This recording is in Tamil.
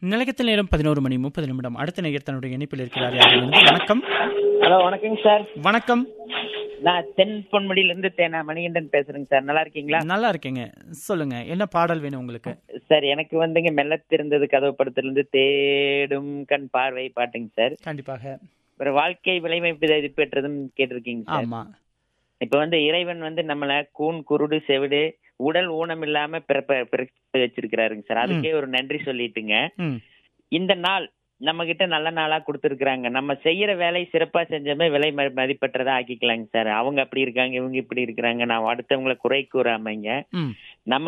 நிலையத்தில் நேரம் பதினோரு மணி முப்பது நிமிடம் அடுத்த நேயர் தன்னுடைய இணைப்பில் இருக்கிறார் யாரிலிருந்து வணக்கம் ஹலோ வணக்கங்க சார் வணக்கம் நான் தென் பொன்முடியிலிருந்து தேனா மணிகண்டன் பேசுறேங்க சார் நல்லா இருக்கீங்களா நல்லா இருக்கீங்க சொல்லுங்க என்ன பாடல் வேணும் உங்களுக்கு சார் எனக்கு வந்துங்க மெல்ல திறந்தது கதவு படத்திலிருந்து தேடும் கண் பார்வை பாட்டுங்க சார் கண்டிப்பாக அப்புறம் வாழ்க்கை விளைமைப்பு இது பெற்றதும் கேட்டிருக்கீங்க சார் ஆமா இப்ப வந்து இறைவன் வந்து நம்மள கூன் குருடு செவிடு உடல் ஊனம் இல்லாம பிறப்ப பிறப்பு வச்சிருக்கிறாருங்க சார் அதுக்கே ஒரு நன்றி சொல்லிட்டுங்க ம் இந்த நாள் நம்ம கிட்ட நல்ல நாளா கொடுத்துருக்காங்க நம்ம செய்யற வேலை சிறப்பா செஞ்சோமே விலை ம- மதிப்பற்றதா ஆக்கிக்கலாங்க சார் அவங்க அப்படி இருக்காங்க இவங்க இப்படி இருக்கிறாங்க நான் அடுத்தவங்களை குறை கூறாமங்க ம்